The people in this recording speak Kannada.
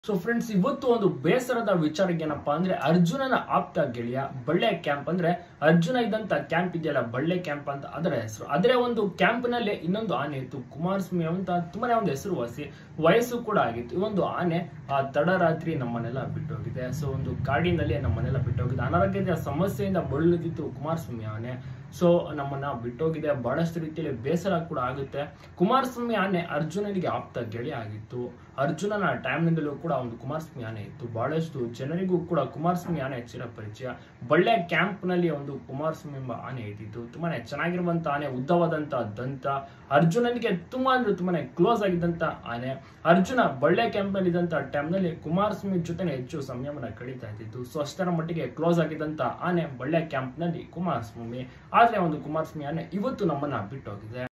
ಸೊ ಫ್ರೆಂಡ್ಸ್ ಇವತ್ತು ಒಂದು ಬೇಸರದ ವಿಚಾರ ಏನಪ್ಪಾ ಅಂದ್ರೆ ಅರ್ಜುನನ ಆಪ್ತ ಗೆಳೆಯ ಬಳ್ಳೆ ಕ್ಯಾಂಪ್ ಅಂದ್ರೆ ಅರ್ಜುನ ಇದ್ದಂತ ಕ್ಯಾಂಪ್ ಇದೆಯಲ್ಲ ಬಳ್ಳೆ ಕ್ಯಾಂಪ್ ಅಂತ ಅದರ ಹೆಸರು ಅದರ ಒಂದು ಕ್ಯಾಂಪ್ ನಲ್ಲಿ ಇನ್ನೊಂದು ಆನೆ ಇತ್ತು ಕುಮಾರಸ್ವಾಮಿ ಅಂತ ತುಂಬಾನೇ ಒಂದು ಹೆಸರುವಾಸಿ ವಯಸ್ಸು ಕೂಡ ಆಗಿತ್ತು ಈ ಒಂದು ಆನೆ ಆ ತಡರಾತ್ರಿ ನಮ್ಮನ್ನೆಲ್ಲ ಬಿಟ್ಟೋಗಿದೆ ಸೊ ಒಂದು ಕಾಡಿನಲ್ಲಿ ನಮ್ಮನ್ನೆಲ್ಲ ಬಿಟ್ಟೋಗಿದೆ ಅನಾರೋಗ್ಯದ ಸಮಸ್ಯೆಯಿಂದ ಬಳಲುತ್ತಿತ್ತು ಕುಮಾರಸ್ವಾಮಿ ಆನೆ ಸೊ ನಮ್ಮನ್ನ ಬಿಟ್ಟೋಗಿದೆ ಬಹಳಷ್ಟು ರೀತಿಯಲ್ಲಿ ಬೇಸರ ಕೂಡ ಆಗುತ್ತೆ ಕುಮಾರಸ್ವಾಮಿ ಆನೆ ಅರ್ಜುನನಿಗೆ ಆಪ್ತ ಗೆಳೆಯ ಆಗಿತ್ತು ಅರ್ಜುನನ ಟೈಮ್ನಿಂದಲೂ ಕೂಡ ಒಂದು ಕುಮಾರಸ್ವಾಮಿ ಆನೆ ಇತ್ತು ಬಹಳಷ್ಟು ಜನರಿಗೂ ಕೂಡ ಕುಮಾರಸ್ವಾಮಿ ಆನೆ ಚಿರ ಪರಿಚಯ ಬಳ್ಳೆ ಕ್ಯಾಂಪ್ ನಲ್ಲಿ ಒಂದು ಕುಮಾರಸ್ವಾಮಿ ಎಂಬ ಆನೆ ಇದ್ದಿತ್ತು ತುಂಬಾನೇ ಚೆನ್ನಾಗಿರುವಂತ ಆನೆ ಉದ್ದವಾದಂತ ದಂತ ಅರ್ಜುನನಿಗೆ ತುಂಬಾ ಅಂದ್ರೆ ತುಂಬಾನೇ ಕ್ಲೋಸ್ ಆಗಿದ್ದಂತ ಆನೆ ಅರ್ಜುನ ಬಳ್ಳೆ ಕ್ಯಾಂಪ್ ನಲ್ಲಿ ಇದ್ದಂತ ಟೈಮ್ ನಲ್ಲಿ ಕುಮಾರಸ್ವಾಮಿ ಜೊತೆ ಹೆಚ್ಚು ಸಮಯವನ್ನ ಕಳೀತಾ ಇದ್ದಿದ್ದು ಸೊ ಅಷ್ಟರ ಮಟ್ಟಿಗೆ ಕ್ಲೋಸ್ ಆಗಿದ್ದಂತ ಆನೆ ಬಳ್ಳೆ ಕ್ಯಾಂಪ್ ನಲ್ಲಿ ಕುಮಾರಸ್ವಾಮಿ ಆದ್ರೆ ಒಂದು ಕುಮಾರಸ್ವಾಮಿ ಆನೆ ಇವತ್ತು ನಮ್ಮನ್ನ ಬಿಟ್ಟೋಗಿದೆ